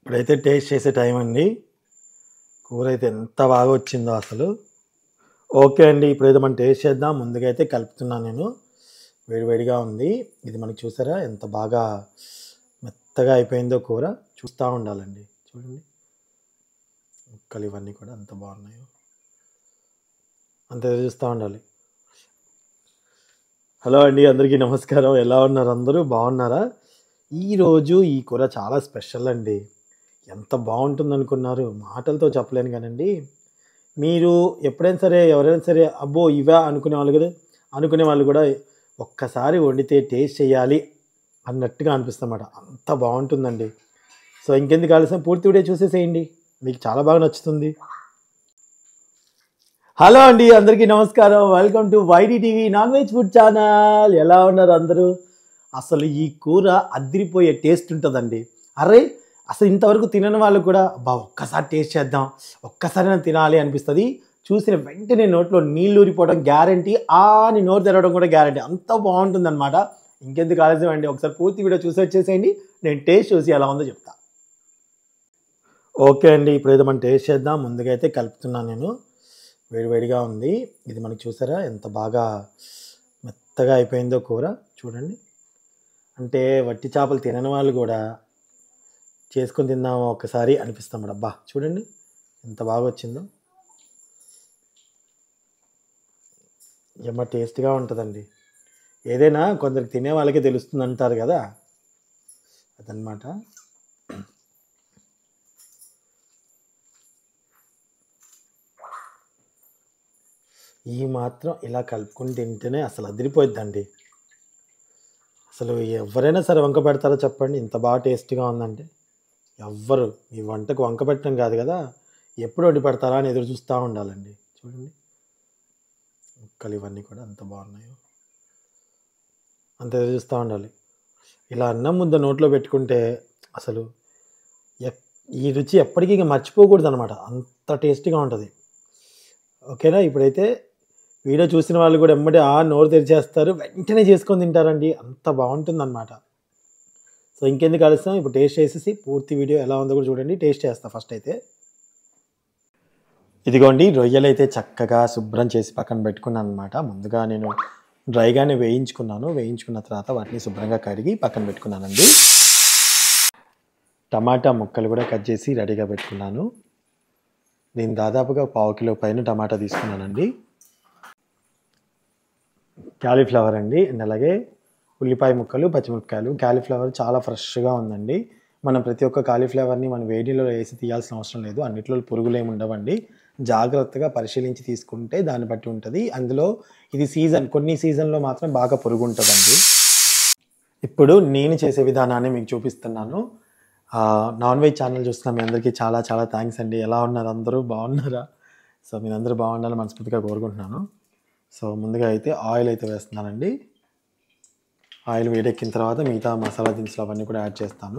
ఇప్పుడైతే టేస్ట్ చేసే టైం అండి కూర అయితే ఎంత బాగా వచ్చిందో అసలు ఓకే అండి ఇప్పుడైతే మనం టేస్ట్ చేద్దాం ముందుగా అయితే కలుపుతున్నాను నేను వేడివేడిగా ఉంది ఇది మనకి చూసారా ఎంత బాగా మెత్తగా అయిపోయిందో కూర చూస్తూ ఉండాలండి చూడండి ముక్కలు ఇవన్నీ కూడా ఎంత బాగున్నాయో అంత చూస్తూ ఉండాలి హలో అండి అందరికీ నమస్కారం ఎలా ఉన్నారు అందరూ బాగున్నారా ఈరోజు ఈ కూర చాలా స్పెషల్ అండి ఎంత బాగుంటుంది అనుకున్నారు మాటలతో చెప్పలేను కానండి మీరు ఎప్పుడైనా సరే ఎవరైనా సరే అబ్బో ఇవా అనుకునే వాళ్ళు కదా అనుకునే వాళ్ళు కూడా ఒక్కసారి వండితే టేస్ట్ చేయాలి అన్నట్టుగా అనిపిస్తుందన్నమాట అంత బాగుంటుందండి సో ఇంకెందుకు ఆలస్యం పూర్తి వీడియో చూసేసేయండి మీకు చాలా బాగా నచ్చుతుంది హలో అండి అందరికీ నమస్కారం welcome to YD TV non veg food channel ఎలా ఉన్నారు అందరూ అసలు ఈ కూర అదిరిపోయే టేస్ట్ ఉంటుందండి అరే అసలు ఇంతవరకు తినని వాళ్ళు కూడా అబ్బా ఒక్కసారి టేస్ట్ చేద్దాం ఒక్కసారి తినాలి అనిపిస్తుంది చూసిన వెంటనే నోట్లో నీళ్ళు ఊరిపోవడం గ్యారంటీ ఆ అని నోరు తెరవడం కూడా గ్యారంటీ అంత బాగుంటుంది అనమాట ఇంకెందుకు ఆలస్యం అండి ఒకసారి పూర్తి వీడియో చూసి వచ్చేసేయండి నేను టేస్ట్ చూసి ఎలా ఉందో చెప్తా ఓకే అండి ఇప్పుడైతే మనం టేస్ట్ చేద్దాం ముందుగా అయితే కలుపుతున్నాను నేను వేడివేడిగా ఉంది ఇది మనకి చూసారా ఎంత బాగా మెత్తగా అయిపోయిందో కూర చూడండి అంటే వట్టి చేపలు తినని వాళ్ళు కూడా చేసుకొని తిందామా ఒకసారి అనిపిస్తాం అబ్బా చూడండి ఎంత బాగా వచ్చిందో ఎమ్మ టేస్ట్గా ఉంటుందండి ఏదైనా కొందరికి తినే వాళ్ళకే తెలుస్తుంది అంటారు కదా అదనమాట ఈ మాత్రం ఇలా కలుపుకొని తింటేనే అసలు అదిరిపోయిద్దండి అసలు ఎవరైనా సరే వంక పెడతారో చెప్పండి ఇంత బాగా టేస్టీగా ఉందంటే ఎవ్వరు ఈ వంటకు వంక పెట్టడం కాదు కదా ఎప్పుడు వండి పెడతారా అని ఎదురు చూస్తూ ఉండాలండి చూడండి ముక్కలు ఇవన్నీ కూడా ఎంత బాగున్నాయో అంత ఎదురు చూస్తూ ఉండాలి ఇలా అన్నం ముద్ద నోట్లో పెట్టుకుంటే అసలు ఎప్- ఈ రుచి ఎప్పటికీ ఇక మర్చిపోకూడదు అనమాట అంత టేస్టీగా ఉంటుంది ఓకేనా ఇప్పుడైతే వీడియో చూసిన వాళ్ళు కూడా ఎమ్మటే ఆ నోరు తెరిచేస్తారు వెంటనే చేసుకొని తింటారండి అంత బాగుంటుందన్నమాట సో ఇంకెందుకు కలుస్తాం ఇప్పుడు టేస్ట్ చేసేసి పూర్తి వీడియో ఎలా ఉందో కూడా చూడండి టేస్ట్ చేస్తా ఫస్ట్ అయితే ఇదిగోండి రొయ్యలు అయితే చక్కగా శుభ్రం చేసి పక్కన పెట్టుకున్నాను అనమాట ముందుగా నేను డ్రైగానే వేయించుకున్నాను వేయించుకున్న తర్వాత వాటిని శుభ్రంగా కడిగి పక్కన పెట్టుకున్నానండి టమాటా ముక్కలు కూడా కట్ చేసి రెడీగా పెట్టుకున్నాను నేను దాదాపుగా పావు కిలో పైన టమాటా తీసుకున్నానండి క్యాలీఫ్లవర్ అండి అండ్ అలాగే ఉల్లిపాయ ముక్కలు పచ్చిమిరపకాయలు క్యాలీఫ్లవర్ చాలా ఫ్రెష్గా ఉందండి మనం ప్రతి ఒక్క కాలీఫ్లవర్ని మనం వేడిలో వేసి తీయాల్సిన అవసరం లేదు అన్నిట్లో పురుగులు ఏమి ఉండవండి జాగ్రత్తగా పరిశీలించి తీసుకుంటే దాన్ని బట్టి ఉంటుంది అందులో ఇది సీజన్ కొన్ని సీజన్లో మాత్రం బాగా పురుగు ఉంటుందండి ఇప్పుడు నేను చేసే విధానాన్ని మీకు చూపిస్తున్నాను ఆ, నాన్ వెజ్ ఛానల్ చూస్తున్న మీ అందరికీ చాలా చాలా థ్యాంక్స్ అండి ఎలా ఉన్నారు అందరూ బాగున్నారా సో మీరందరూ బాగుండాలని మనస్ఫూర్తిగా కోరుకుంటున్నాను సో ముందుగా అయితే ఆయిల్ అయితే వేస్తున్నానండి ఆయిల్ వేడెక్కిన తర్వాత మిగతా మసాలా దినుసులు అవన్నీ కూడా యాడ్ చేస్తాను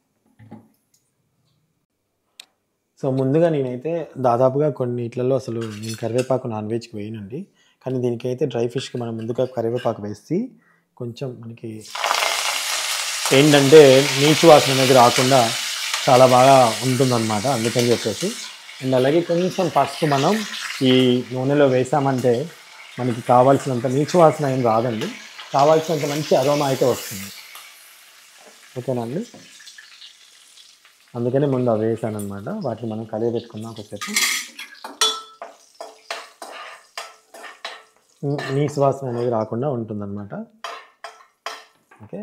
సో ముందుగా నేనైతే దాదాపుగా కొన్నిట్లలో అసలు నేను కరివేపాకు నాన్ వెజ్కి వేయనండి కానీ దీనికైతే డ్రై ఫిష్కి మనం ముందుగా కరివేపాకు వేసి కొంచెం మనకి ఏంటంటే నీచు వాసన అనేది రాకుండా చాలా బాగా ఉంటుందన్నమాట అందుకని చెప్పేసి అండ్ అలాగే కొంచెం పసుపు మనం ఈ నూనెలో వేసామంటే మనకి కావాల్సినంత నీచు వాసన ఏం రాదండి కావాల్సినంత మంచి అరోమా అయితే వస్తుంది ఓకేనా అండి అందుకనే ముందు అవి వేసాను అనమాట వాటిని మనం కలిగి పెట్టుకుందాం ఒకసేపు నీసు వాసన అనేది రాకుండా ఉంటుందన్నమాట ఓకే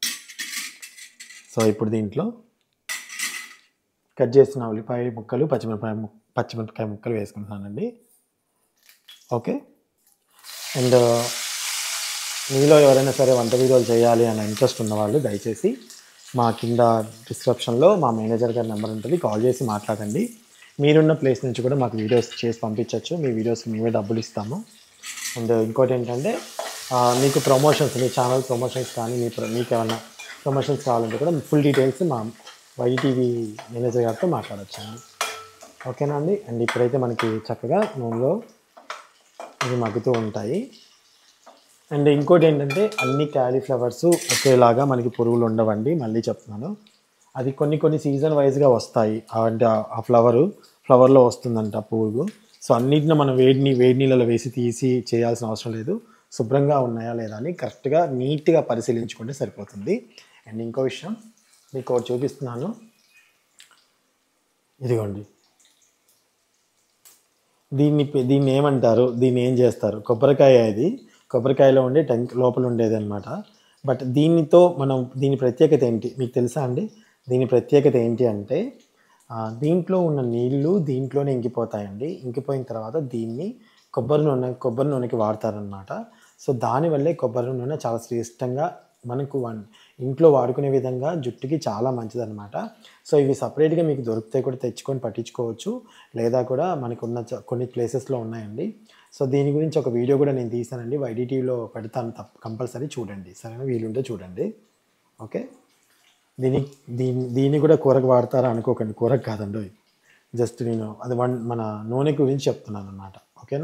సో ఇప్పుడు దీంట్లో కట్ చేసిన ఉల్లిపాయ ముక్కలు పచ్చిమిరపకాయ ము- పచ్చిమిరపకాయ ముక్కలు వేసుకుంటున్నానండి ఓకే అండ్ మీలో ఎవరైనా సరే వంట వీడియోలు చేయాలి అనే ఇంట్రెస్ట్ ఉన్నవాళ్ళు దయచేసి మా కింద డిస్క్రిప్షన్లో మా మేనేజర్ గారి నెంబర్ ఉంటుంది కాల్ చేసి మాట్లాడండి మీరున్న ప్లేస్ నుంచి కూడా మాకు వీడియోస్ చేసి పంపించవచ్చు మీ వీడియోస్కి మేమే డబ్బులు ఇస్తాము అండ్ ఇంకోటి ఏంటంటే ఆ, మీకు ప్రమోషన్స్ మీ ఛానల్ ప్రమోషన్స్ కానీ మీ ప్ర- మీకు ఏమైనా ప్రమోషన్స్ కావాలంటే కూడా ఫుల్ డీటెయిల్స్ మా వైటీవీ మేనేజర్ గారితో మాట్లాడొచ్చండి ఓకేనా అండి అండ్ ఇప్పుడైతే మనకి చక్కగా నూనెలో ఇవి మగ్గుతూ ఉంటాయి అండ్ ఇంకోటి ఏంటంటే అన్ని క్యాలీఫ్లవర్స్ ఒకేలాగా మనకి పురుగులు ఉండవండి మళ్ళీ చెప్తున్నాను అది కొన్ని కొన్ని సీజన్ వైజ్గా వస్తాయి ఆ- అంటే ఆ- ఆ ఫ్లవరు ఫ్లవర్లో వస్తుందంట ఆ పువ్వు సో అన్నిటిని మనం వేడిని వేడి నీళ్ళలో వేసి తీసి చేయాల్సిన అవసరం లేదు శుభ్రంగా ఉన్నాయా లేదా అని కరెక్ట్గా నీట్గా పరిశీలించుకుంటే సరిపోతుంది అండ్ ఇంకో విషయం మీకు ఒకటి చూపిస్తున్నాను ఇదిగోండి దీన్ని పె- దీన్ని ఏమంటారు దీన్ని ఏం చేస్తారు కొబ్బరికాయ ఇది కొబ్బరికాయలో ఉండే టెంక్ లోపల ఉండేది అనమాట బట్ దీనితో మనం దీని ప్రత్యేకత ఏంటి మీకు తెలుసా అండి దీని ప్రత్యేకత ఏంటి అంటే ఆ, దీంట్లో ఉన్న నీళ్లు దీంట్లోనే ఇంకిపోతాయండి ఇంకిపోయిన తర్వాత దీన్ని కొబ్బరి నూనె కొబ్బరి నూనెకి వాడతారనమాట సో దానివల్లే కొబ్బరి నూనె చాలా శ్రేష్టంగా మనకు వన్ ఇంట్లో వాడుకునే విధంగా జుట్టుకి చాలా మంచిదన్నమాట సో ఇవి సపరేట్గా మీకు దొరికితే కూడా తెచ్చుకొని పట్టించుకోవచ్చు లేదా కూడా మనకు ఉన్న చ- కొన్ని ప్లేసెస్లో ఉన్నాయండి సో దీని గురించి ఒక వీడియో కూడా నేను తీసానండి వైడిటీవీలో పెడతాను తప్ప కంపల్సరీ చూడండి సరేనా వీలుంటే చూడండి ఓకే దీని దీని దీన్ని కూడా కూరకు వాడతారా అనుకోకండి కూరకు కాదండి జస్ట్ నేను అది వన్ మన నూనె గురించి చెప్తున్నాను అనమాట ఓకేనా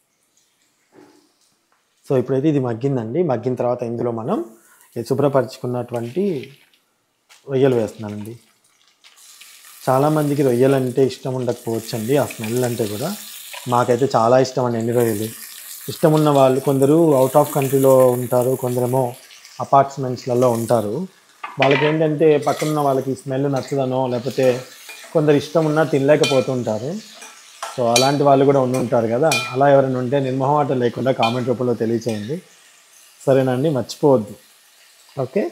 సో ఇప్పుడైతే ఇది మగ్గిందండి మగ్గిన తర్వాత ఇందులో మనం ఈ శుభ్రపరచుకున్నటువంటి రొయ్యలు వేస్తున్నానండి చాలామందికి రొయ్యలు అంటే ఇష్టం ఉండకపోవచ్చు అండి ఆ స్మెల్ అంటే కూడా మాకైతే చాలా ఇష్టం అండి ఎండి రొయ్యలు ఇష్టం ఉన్న వాళ్ళు కొందరు అవుట్ ఆఫ్ కంట్రీలో ఉంటారు కొందరేమో అపార్ట్మెంట్స్లలో ఉంటారు వాళ్ళకి ఏంటంటే పక్కన వాళ్ళకి స్మెల్ నచ్చదనో లేకపోతే కొందరు ఇష్టం ఉన్నా తినలేకపోతుంటారు సో అలాంటి వాళ్ళు కూడా ఉండి ఉంటారు కదా అలా ఎవరైనా ఉంటే నిర్మోహమాటం లేకుండా కామెంట్ రూపంలో తెలియచేయండి సరేనండి మర్చిపోవద్దు ఓకే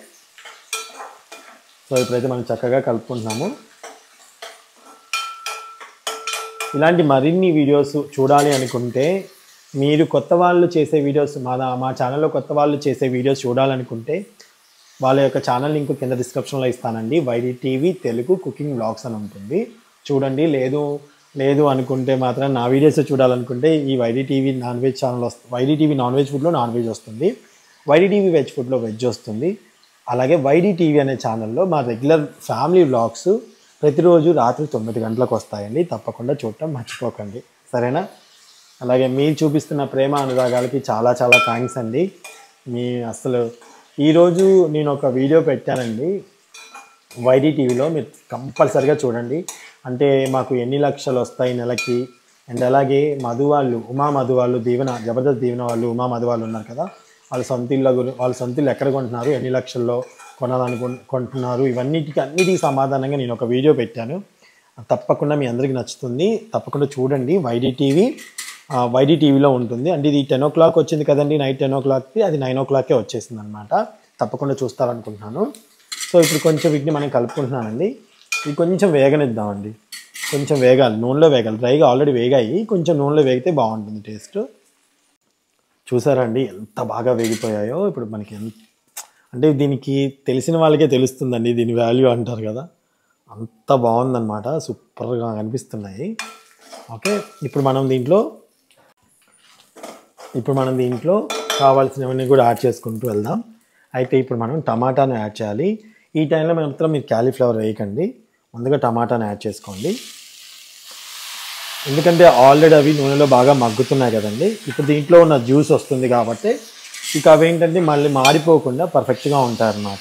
సో ఇప్పుడైతే మనం చక్కగా కలుపుకుంటున్నాము ఇలాంటి మరిన్ని వీడియోస్ చూడాలి అనుకుంటే మీరు కొత్త వాళ్ళు చేసే వీడియోస్ మా దా- మా ఛానల్లో కొత్త వాళ్ళు చేసే వీడియోస్ చూడాలనుకుంటే వాళ్ళ యొక్క ఛానల్ లింక్ కింద డిస్క్రిప్షన్లో ఇస్తానండి YD TV Telugu cooking blogs అని ఉంటుంది చూడండి లేదు లేదు అనుకుంటే మాత్రం నా వీడియోస్ చూడాలనుకుంటే ఈ YD TV non veg channel వస్తుంది వైడి టీవీ నాన్ వెజ్ ఫుడ్లో నాన్ వెజ్ వస్తుంది వైడి టీవీ వెజ్ ఫుడ్లో వెజ్ వస్తుంది అలాగే వైడి టీవీ అనే ఛానల్లో మా రెగ్యులర్ ఫ్యామిలీ వ్లాగ్స్ ప్రతిరోజు రాత్రి తొమ్మిది గంటలకు వస్తాయండి తప్పకుండా చూడటం మర్చిపోకండి సరేనా అలాగే మీరు చూపిస్తున్న ప్రేమ అనురాగాలకి చాలా చాలా థ్యాంక్స్ అండి మీ అసలు ఈరోజు నేను ఒక వీడియో పెట్టానండి వైడి టీవీలో మీరు కంపల్సరిగా చూడండి అంటే మాకు ఎన్ని లక్షలు వస్తాయి నెలకి అండ్ అలాగే మధు వాళ్ళు ఉమా మధు వాళ్ళు దీవెన జబర్దస్త్ దీవెన వాళ్ళు ఉమా మధు వాళ్ళు ఉన్నారు కదా వాళ్ళ సొంత ఇళ్ళ గురి వాళ్ళ సొంత ఇల్లు ఎక్కడ కొంటున్నారు ఎన్ని లక్షల్లో కొనాలనుకు కొంటున్నారు ఇవన్నిటికీ అన్నిటికీ సమాధానంగా నేను ఒక వీడియో పెట్టాను తప్పకుండా మీ అందరికీ నచ్చుతుంది తప్పకుండా చూడండి వైడి టీవీ వైడి టీవీలో ఉంటుంది అంటే ఇది టెన్ ఓ క్లాక్ వచ్చింది కదండి నైట్ టెన్ ఓ క్లాక్కి అది నైన్ ఓ క్లాకే వచ్చేసింది అనమాట తప్పకుండా చూస్తారనుకుంటున్నాను సో ఇప్పుడు కొంచెం వీటిని మనం కలుపుకుంటున్నానండి ఇది కొంచెం వేగనిద్దామండి కొంచెం వేగాలి నూనెలో వేగాలి డ్రైగా ఆల్రెడీ వేగాయి కొంచెం నూనెలో వేగితే బాగుంటుంది టేస్ట్ చూసారండి ఎంత బాగా వేగిపోయాయో ఇప్పుడు మనకి ఎంత అంటే దీనికి తెలిసిన వాళ్ళకే తెలుస్తుందండి దీని వాల్యూ అంటారు కదా అంత బాగుందన్నమాట సూపర్గా కనిపిస్తున్నాయి ఓకే ఇప్పుడు మనం దీంట్లో ఇప్పుడు మనం దీంట్లో కావాల్సినవన్నీ కూడా యాడ్ చేసుకుంటూ వెళ్దాం అయితే ఇప్పుడు మనం టమాటాను యాడ్ చేయాలి ఈ టైంలో మాత్రం మీరు క్యాలీఫ్లవర్ వేయకండి ముందుగా టమాటాను యాడ్ చేసుకోండి ఎందుకంటే ఆల్రెడీ అవి నూనెలో బాగా మగ్గుతున్నాయి కదండి ఇప్పుడు దీంట్లో ఉన్న జ్యూస్ వస్తుంది కాబట్టి ఇక అవి ఏంటంటే మళ్ళీ మాడిపోకుండా పర్ఫెక్ట్గా ఉంటాయన్నమాట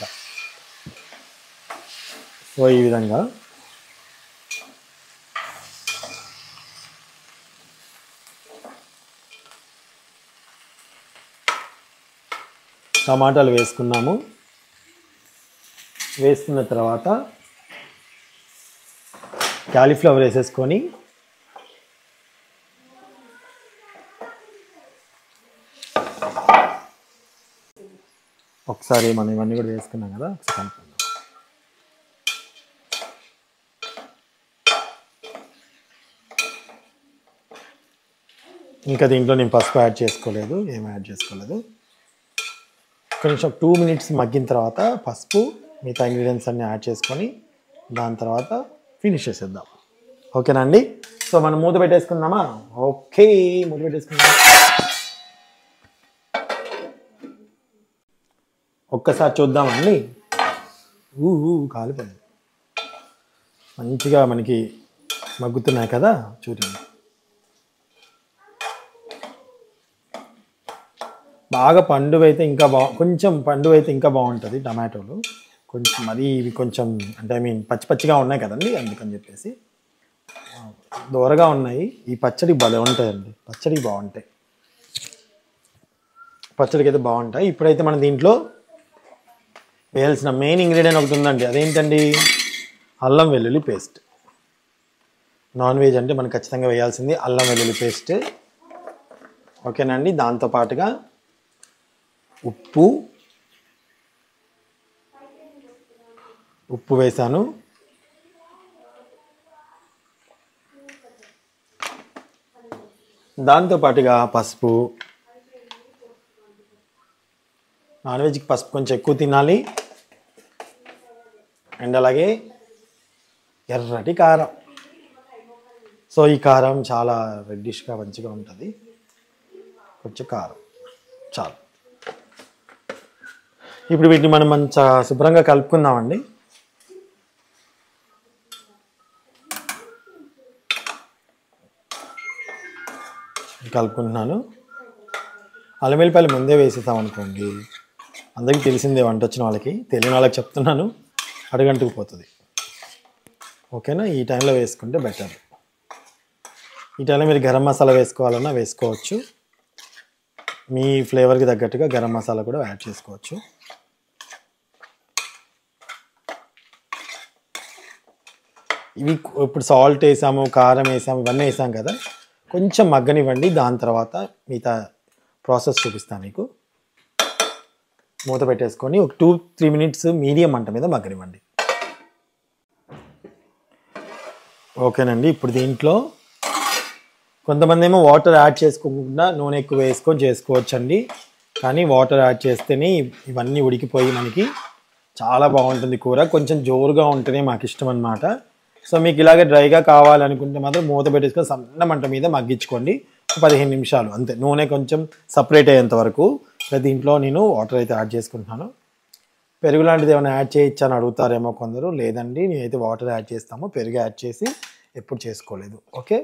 సో ఈ విధంగా టమాటాలు వేసుకున్నాము వేసుకున్న తర్వాత క్యాలీఫ్లవర్ వేసేసుకొని ఒకసారి మనం ఇవన్నీ కూడా వేసుకున్నాం కదా ఒకసారి కలుపుకుందాం ఇంకా దీంట్లో నేను పసుపు యాడ్ చేసుకోలేదు ఏం యాడ్ చేసుకోలేదు కొంచెం టూ మినిట్స్ మగ్గిన తర్వాత పసుపు మిగతా ఇంగ్రీడియంట్స్ అన్ని యాడ్ చేసుకొని దాని తర్వాత ఫినిష్ చేసేద్దాం ఓకేనా అండి సో మనం మూత పెట్టేసుకుందామా ఓకే మూత పెట్టేసుకుందాం ఒక్కసారి చూద్దామండి ఊ ఊ, కాలిపోయింది మంచిగా మనకి మగ్గుతున్నాయి కదా చూడండి బాగా పండు అయితే ఇంకా బా కొంచెం పండు అయితే ఇంకా బాగుంటుంది టమాటోలు కొంచెం మరీ ఇవి కొంచెం అంటే ఐ మీన్ పచ్చి పచ్చిగా ఉన్నాయి కదండి అందుకని చెప్పేసి ఆ, దూరగా ఉన్నాయి ఈ పచ్చడి భలే ఉంటాయండి పచ్చడి బాగుంటాయి పచ్చడికి అయితే బాగుంటాయి ఇప్పుడైతే మన దీంట్లో వేయాల్సిన మెయిన్ ఇంగ్రీడియంట్ ఒకటి ఉందండి అదేంటండి అల్లం వెల్లుల్లి పేస్ట్ నాన్ వెజ్ అంటే మనకు ఖచ్చితంగా వేయాల్సింది అల్లం వెల్లుల్లి పేస్ట్ ఓకేనండి దాంతో పాటుగా ఉప్పు ఉప్పు వేసాను దాంతో పాటుగా పసుపు నాన్ వెజ్కి పసుపు కొంచెం ఎక్కువ తినాలి అండ్ అలాగే ఎర్రటి కారం సో ఈ కారం చాలా రెడ్డిష్గా మంచిగా ఉంటుంది కొంచెం కారం చాలు ఇప్పుడు వీటిని మనం మంచిగా శుభ్రంగా కలుపుకుందామండి కలుపుకుంటున్నాను అల్లం వెల్లిపాయలు ముందే వేసేసాం అనుకోండి అందరికీ తెలిసిందే వంట వచ్చిన వాళ్ళకి తెలియని వాళ్ళకి చెప్తున్నాను అడుగంటుకు పోతుంది ఓకేనా ఈ టైంలో వేసుకుంటే బెటర్ ఈ టైంలో మీరు గరం మసాలా వేసుకోవాలన్నా వేసుకోవచ్చు మీ ఫ్లేవర్కి తగ్గట్టుగా గరం మసాలా కూడా యాడ్ చేసుకోవచ్చు ఇవి ఇప్పుడు సాల్ట్ వేసాము కారం వేసాము ఇవన్నీ వేసాం కదా కొంచెం మగ్గనివ్వండి దాని తర్వాత మిగతా ప్రాసెస్ చూపిస్తాను మీకు మూత పెట్టేసుకొని ఒక టూ త్రీ మినిట్స్ మీడియం మంట మీద మగ్గనివ్వండి ఓకేనండి ఇప్పుడు దీంట్లో కొంతమంది ఏమో వాటర్ యాడ్ చేసుకోకుండా నూనె ఎక్కువ వేసుకొని చేసుకోవచ్చండి కానీ వాటర్ యాడ్ చేస్తేనే ఇవన్నీ ఉడికిపోయి మనకి చాలా బాగుంటుంది కూర కొంచెం జోరుగా ఉంటేనే మాకు ఇష్టం అనమాట సో మీకు ఇలాగే డ్రైగా కావాలనుకుంటే మాత్రం మూత పెట్టేసుకొని సన్న మంట మీద మగ్గించుకోండి ఒక పదిహేను నిమిషాలు అంతే నూనె కొంచెం సపరేట్ అయ్యేంత వరకు ఇక దీంట్లో నేను వాటర్ అయితే యాడ్ చేసుకుంటున్నాను పెరుగు లాంటిది ఏమైనా యాడ్ చేయొచ్చా అని అడుగుతారేమో కొందరు లేదండి నేనైతే వాటర్ యాడ్ చేస్తాము పెరుగు యాడ్ చేసి ఎప్పుడు చేసుకోలేదు ఓకే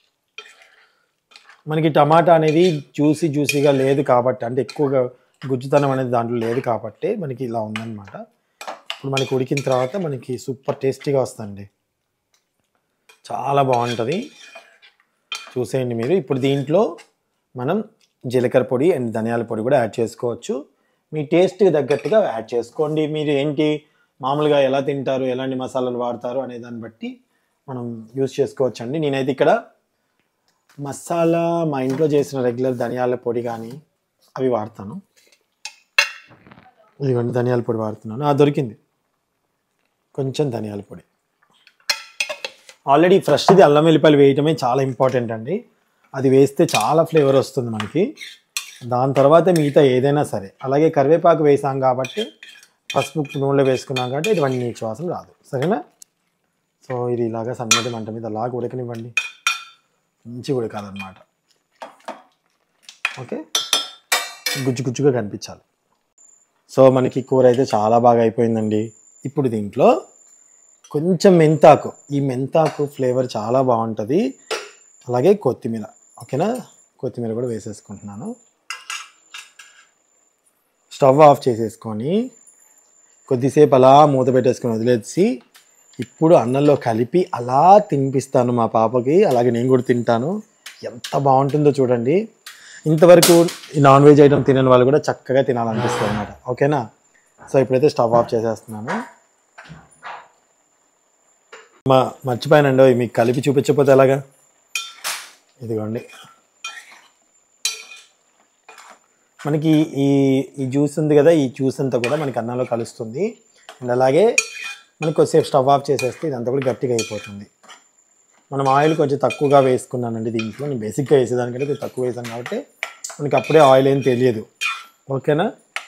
మనకి టమాటా అనేది జ్యూసీ జ్యూసీగా లేదు కాబట్టి అంటే ఎక్కువగా గుజ్జుతనం అనేది దాంట్లో లేదు కాబట్టి మనకి ఇలా ఉందన్నమాట ఇప్పుడు మనకి ఉడికిన తర్వాత మనకి సూపర్ టేస్టీగా వస్తుంది చాలా బాగుంటుంది చూసేయండి మీరు ఇప్పుడు దీంట్లో మనం జీలకర్ర పొడి అండ్ ధనియాల పొడి కూడా యాడ్ చేసుకోవచ్చు మీ టేస్ట్కి తగ్గట్టుగా యాడ్ చేసుకోండి మీరు ఏంటి మామూలుగా ఎలా తింటారు ఎలాంటి మసాలాలు వాడతారు అనే దాన్ని బట్టి మనం యూస్ చేసుకోవచ్చు అండి నేనైతే ఇక్కడ మసాలా మా ఇంట్లో చేసిన రెగ్యులర్ ధనియాల పొడి కానీ అవి వాడతాను ఇదిగోండి ధనియాల పొడి వాడుతున్నాను ఆ దొరికింది కొంచెం ధనియాల పొడి ఆల్రెడీ ఫ్రెష్ది అల్లం వెల్లిపాయలు వేయటమే చాలా ఇంపార్టెంట్ అండి అది వేస్తే చాలా ఫ్లేవర్ వస్తుంది మనకి దాని తర్వాత మిగతా ఏదైనా సరే అలాగే కరివేపాకు వేసాం కాబట్టి పసుపు నూనెలో వేసుకున్నాం కాబట్టి ఇటువంటి నీచు వాసన రాదు సరేనా సో ఇది ఇలాగా సన్నటి మంట మీద అలాగ ఉడకనివ్వండి మంచి ఉడకాలన్నమాట ఓకే గుజ్జు గుజ్జుగా కనిపించాలి సో మనకి కూర అయితే చాలా బాగా అయిపోయిందండి ఇప్పుడు దీంట్లో కొంచెం మెంతాకు ఈ మెంతాకు ఫ్లేవర్ చాలా బాగుంటుంది అలాగే కొత్తిమీర ఓకేనా కొత్తిమీర కూడా వేసేసుకుంటున్నాను స్టవ్ ఆఫ్ చేసేసుకొని కొద్దిసేపు అలా మూత పెట్టేసుకొని వదిలేసి ఇప్పుడు అన్నంలో కలిపి అలా తినిపిస్తాను మా పాపకి అలాగే నేను కూడా తింటాను ఎంత బాగుంటుందో చూడండి ఇంతవరకు ఈ నాన్ వెజ్ ఐటమ్ తినని వాళ్ళు కూడా చక్కగా తినాలనిపిస్తుంది అనమాట ఓకేనా సో ఇప్పుడైతే స్టవ్ ఆఫ్ చేసేస్తున్నాను మా మర్చిపోయానండి మీకు కలిపి చూపించకపోతే ఎలాగా ఇదిగోండి మనకి ఈ ఈ జ్యూస్ ఉంది కదా ఈ జ్యూస్ అంతా కూడా మనకి అన్నంలో కలుస్తుంది అండ్ అలాగే మనకి కొద్దిసేపు స్టవ్ ఆఫ్ చేసేస్తే ఇదంతా కూడా గట్టిగా అయిపోతుంది మనం ఆయిల్ కొంచెం తక్కువగా వేసుకున్నానండి దీంట్లో నేను బేసిక్గా వేసేదానికంటే కొంచెం తక్కువ వేసాను కాబట్టి మనకి అప్పుడే ఆయిల్ ఏం తెలియదు ఓకేనా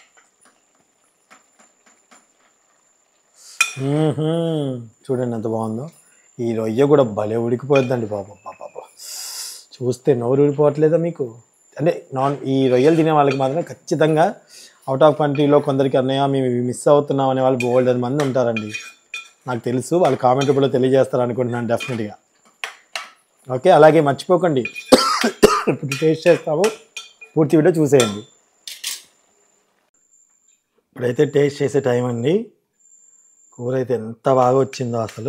మ్మ్హ్మ్. చూడండి ఎంత బాగుందో ఈ రొయ్య కూడా భలే ఉడికిపోద్దండి బాబు బాబా చూస్తే నోరు ఊడిపోవట్లేదా మీకు అంటే నాన్ ఈ రొయ్యలు తినే వాళ్ళకి మాత్రం ఖచ్చితంగా అవుట్ ఆఫ్ కంట్రీలో కొందరికి అన్నయ్య మేము ఇవి మిస్ అవుతున్నాం అనే వాళ్ళు బోల్డ్ మంది ఉంటారండి నాకు తెలుసు వాళ్ళు కామెంట్ కూడా తెలియజేస్తారు అనుకుంటున్నాను డెఫినెట్గా ఓకే అలాగే మర్చిపోకండి ఇప్పుడు టేస్ట్ చేస్తాము పూర్తి వీడియో చూసేయండి ఇప్పుడైతే టేస్ట్ చేసే టైం అండి కూర అయితే ఎంత బాగా వచ్చిందో అసలు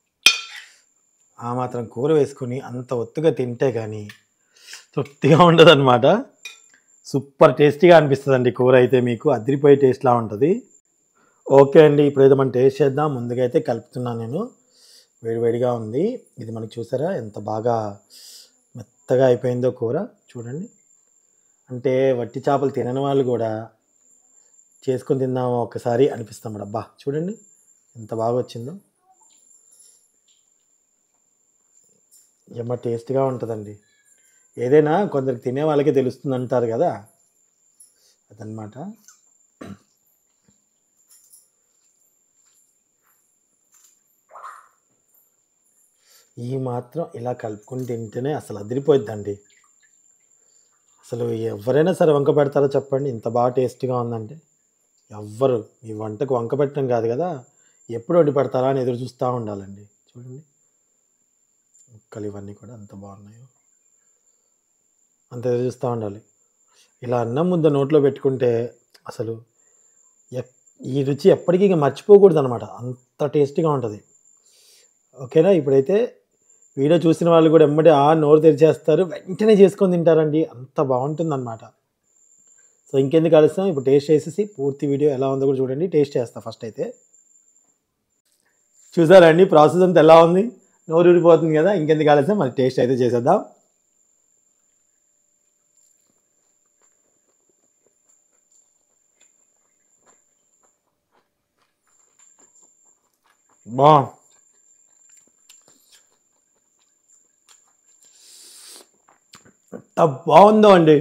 ఆ మాత్రం కూర వేసుకొని అంత ఒత్తుగా తింటే కానీ తృప్తిగా ఉండదన్నమాట సూపర్ టేస్టీగా అనిపిస్తుందండి కూర అయితే మీకు అదిరిపోయే టేస్ట్లా ఉంటుంది ఓకే అండి ఇప్పుడైతే మనం టేస్ట్ చేద్దాం ముందుగా అయితే కలుపుతున్నాను నేను వేడివేడిగా ఉంది ఇది మనకి చూసారా ఎంత బాగా మెత్తగా అయిపోయిందో కూర చూడండి అంటే వట్టి చేపలు తినని వాళ్ళు కూడా చేసుకొని తిందాం ఒకసారి అనిపిస్తాం అబ్బా చూడండి ఎంత బాగా వచ్చిందో ఎమ్మ టేస్ట్గా ఉంటుందండి ఏదైనా కొందరికి తినే వాళ్ళకే తెలుస్తుంది అంటారు కదా అదనమాట ఈ మాత్రం ఇలా కలుపుకొని తింటేనే అసలు అదిరిపోయిద్దండి అసలు ఎవరైనా సరే వంక పెడతారో చెప్పండి ఇంత బాగా టేస్టీగా ఉందంటే ఎవ్వరు ఈ వంటకు వంక పెట్టడం కాదు కదా ఎప్పుడు వండి పెడతారా అని ఎదురు చూస్తూ ఉండాలండి చూడండి ముక్కలు ఇవన్నీ కూడా అంత బాగున్నాయో అంత ఎదురు చూస్తూ ఉండాలి ఇలా అన్నం ముద్ద నోట్లో పెట్టుకుంటే అసలు ఎప్- ఈ రుచి ఎప్పటికీ ఇక మర్చిపోకూడదు అనమాట అంత టేస్టీగా ఉంటుంది ఓకేనా ఇప్పుడైతే వీడియో చూసిన వాళ్ళు కూడా ఎమ్మటి ఆ నోరు తెరిచేస్తారు వెంటనే చేసుకొని తింటారండి అంత బాగుంటుంది అనమాట సో ఇంకెందుకు కలుస్తాం ఇప్పుడు టేస్ట్ చేసేసి పూర్తి వీడియో ఎలా ఉందో కూడా చూడండి టేస్ట్ చేస్తా ఫస్ట్ అయితే చూసారండి ప్రాసెస్ అంతా ఎలా ఉంది నోరు ఊరిపోతుంది కదా ఇంకెందుకు కలిసాం మరి టేస్ట్ అయితే చేసేద్దాం బా ఎంత బాగుందో అండి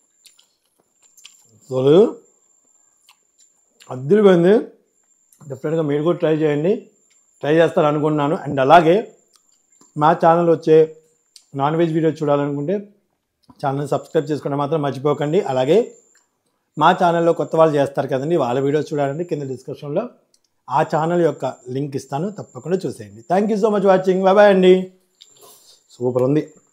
అసలు అద్దరిపోయింది డెఫినెట్గా మీరు కూడా ట్రై చేయండి ట్రై చేస్తారు అనుకున్నాను అండ్ అలాగే మా ఛానల్ వచ్చే నాన్ వెజ్ వీడియో చూడాలనుకుంటే ఛానల్ సబ్స్క్రైబ్ చేసుకుంటే మాత్రం మర్చిపోకండి అలాగే మా ఛానల్లో కొత్త వాళ్ళు చేస్తారు కదండి వాళ్ళ వీడియోస్ చూడాలంటే కింద డిస్క్రిప్షన్లో ఆ ఛానల్ యొక్క లింక్ ఇస్తాను తప్పకుండా చూసేయండి thank you so much watching bye అండి సూపర్ ఉంది